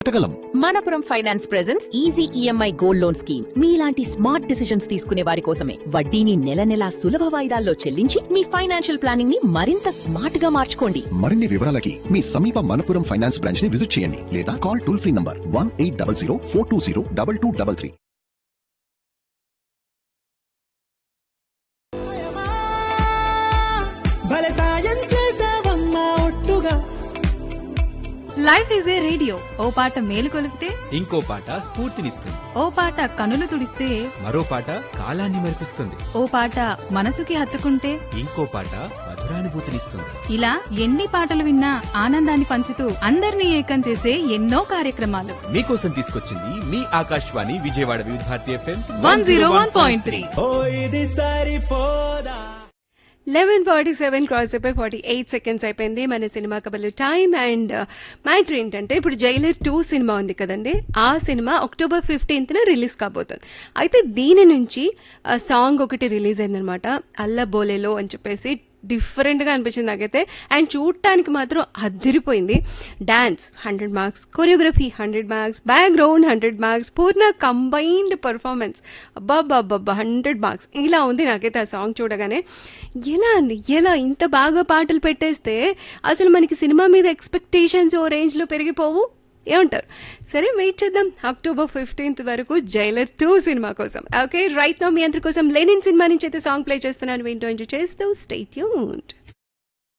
పెట్టగలం Manappuram finance presence easy EMI gold loan scheme మీలాంటి smart decisions తీసుకునే వారి కోసమే వడ్డీని నెల నెలా సులభ వాయిదాల్లో చెల్లించి మీ ఫైనాన్షియల్ ప్లానింగ్ ని మరింత స్మార్ట్ గా మార్చుకోండి మరిన్ని వివరాలకి మీ సమీప మనపురం ఫైనాన్స్ బ్రాంచ్ ని విజిట్ చేయండి లేదా call toll free number one eight double zero four two zero double two double three భలే సాయం చేసావమ్మా ఒట్టుగా లైఫ్ ఈజ్ ఏ రేడియో ఓ పాట మేలు కొలిపితే ఇంకో పాట స్ఫూర్తినిస్తుంది ఓ పాట కనులు తుడిస్తే మరో పాట కాలాన్ని మరిపిస్తుంది ఓ పాట మనసుకి హత్తుకుంటే ఇంకో పాట మధురానుభూతినిస్తుంది ఇలా ఎన్ని పాటలు విన్నా ఆనందాన్ని పంచుతూ అందరినీ ఏకం చేసే ఎన్నో కార్యక్రమాలు మీకోసం తీసుకొచ్చింది మీ Akashvani Vijayawada Vividh Bharati FM one zero one point three ఓ ఇది సరిపోదా లెవెన్ ఫార్టీ సెవెన్ క్రాస్ అయిపోయి ఫార్టీ ఎయిట్ సెకండ్స్ అయిపోయింది మన సినిమా కబుర్లు టైం అండ్ మ్యాటర్ ఏంటంటే ఇప్పుడు జైలర్ టూ సినిమా ఉంది కదండి ఆ సినిమా అక్టోబర్ ఫిఫ్టీన్త్న రిలీజ్ కాబోతుంది అయితే దీని నుంచి సాంగ్ ఒకటి రిలీజ్ అయిందనమాట అల్ల బోలేలో అని చెప్పేసి డిఫరెంట్గా అనిపించింది నాకైతే అండ్ చూడటానికి మాత్రం అదిరిపోయింది dance hundred marks choreography hundred marks background hundred marks Poorna combined performance అబ్బాబ్బాబ్బా హండ్రెడ్ మార్క్స్ ఇలా ఉంది నాకైతే ఆ సాంగ్ చూడగానే ఎలా అండి ఎలా ఇంత బాగా పాటలు పెట్టేస్తే అసలు మనకి సినిమా మీద ఎక్స్పెక్టేషన్స్ ఓ రేంజ్లో పెరిగిపోవు ఏమంటారు సరే వెయిట్ చేద్దాం అక్టోబర్ ఫిఫ్టీన్త్ వరకు జైలర్ టూ సినిమా కోసం ఓకే రైట్ నా మీ అందరి కోసం లెనిన్ సినిమా నుంచి అయితే సాంగ్ ప్లే చేస్తున్నాను వింటూ ఎంజాయ్ చేస్తూ స్టే ట్యూన్డ్